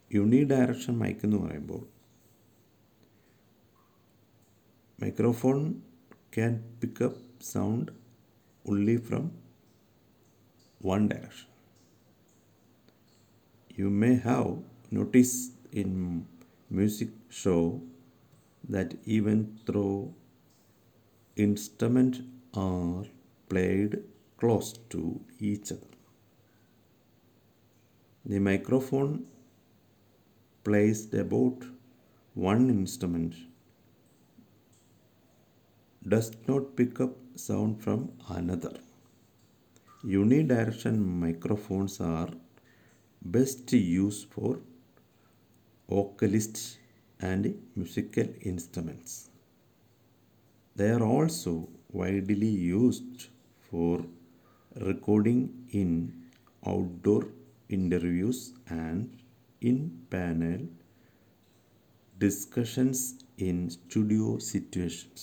യൂണി direction mike എന്ന് പറയുമ്പോൾ microphone can pick up sound only from one direction. You may have noticed in music show that even though instruments are played close to each other, the microphone placed about one instrument does not pick up sound from another. Unidirectional microphones are best used for vocalists and musical instruments. They are also widely used for recording in outdoor interviews and in panel discussions in studio situations.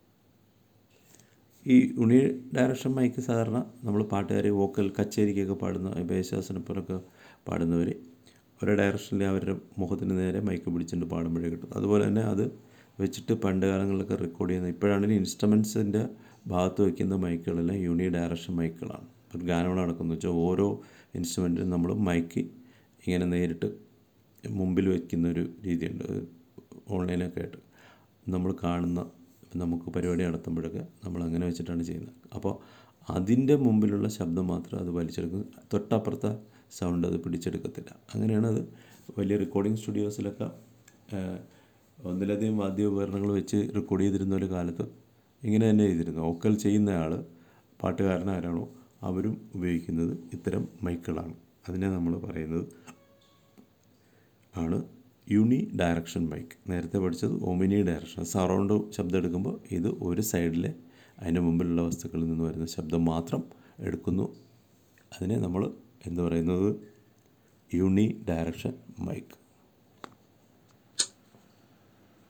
ഈ യൂണി direction mic സാധാരണ നമ്മൾ പാട്ടുകാർ vocal കച്ചേരിക്കൊക്കെ പാടുന്ന ഇപ്പോൾ യേശുദാസിനെപ്പോലൊക്കെ പാടുന്നവർ ഒരു ഡയറക്ഷനിൽ അവരുടെ മുഖത്തിന് നേരെ മൈക്ക് പിടിച്ചിട്ട് പാടുമ്പോഴേ കിട്ടും അതുപോലെ തന്നെ അത് വെച്ചിട്ട് പണ്ട് കാലങ്ങളിലൊക്കെ റെക്കോർഡ് ചെയ്യുന്ന ഇപ്പോഴാണെങ്കിൽ ഇൻസ്ട്രുമെൻസിൻ്റെ ഭാഗത്ത് വയ്ക്കുന്ന മൈക്കുകളെല്ലാം യൂണി ഡയറക്ഷൻ മൈക്കുകളാണ് ഒരു ഗാനങ്ങൾ നടക്കുന്നു വെച്ചാൽ ഓരോ ഇൻസ്ട്രുമെൻറ്റിനും നമ്മൾ മൈക്ക് ഇങ്ങനെ നേരിട്ട് മുമ്പിൽ വയ്ക്കുന്ന ഒരു രീതിയുണ്ട് ഓൺലൈനൊക്കെ ആയിട്ട് നമ്മൾ കാണുന്ന നമുക്ക് പരിപാടി നടത്തുമ്പോഴൊക്കെ നമ്മൾ അങ്ങനെ വെച്ചിട്ടാണ് ചെയ്യുന്നത് അപ്പോൾ അതിൻ്റെ മുമ്പിലുള്ള ശബ്ദം മാത്രം അത് വലിച്ചെടുക്കും തൊട്ടപ്പുറത്തെ സൗണ്ട് അത് പിടിച്ചെടുക്കത്തില്ല അങ്ങനെയാണ് അത് വലിയ റെക്കോർഡിംഗ് സ്റ്റുഡിയോസിലൊക്കെ ഒന്നിലധികം വാദ്യോപകരണങ്ങൾ വെച്ച് റെക്കോർഡ് ചെയ്തിരുന്ന ഒരു കാലത്ത് ഇങ്ങനെ തന്നെ ചെയ്തിരുന്നു വോക്കൽ ചെയ്യുന്ന ആൾ പാട്ടുകാരൻ ആരാണോ അവരും ഉപയോഗിക്കുന്നത് ഇത്തരം മൈക്കുകളാണ് അതിനെ നമ്മൾ പറയുന്നത് ആണ് യൂണി ഡയറക്ഷൻ മൈക്ക് നേരത്തെ പഠിച്ചത് ഒമിനി ഡയറക്ഷൻ സറൗണ്ട് ശബ്ദം എടുക്കുമ്പോൾ ഇത് ഒരു സൈഡിലെ അതിൻ്റെ മുമ്പിലുള്ള വസ്തുക്കളിൽ നിന്ന് വരുന്ന ശബ്ദം മാത്രം എടുക്കുന്നു അതിനെ നമ്മൾ എന്ത് പറയുന്നത് യൂണി ഡയറക്ഷൻ മൈക്ക്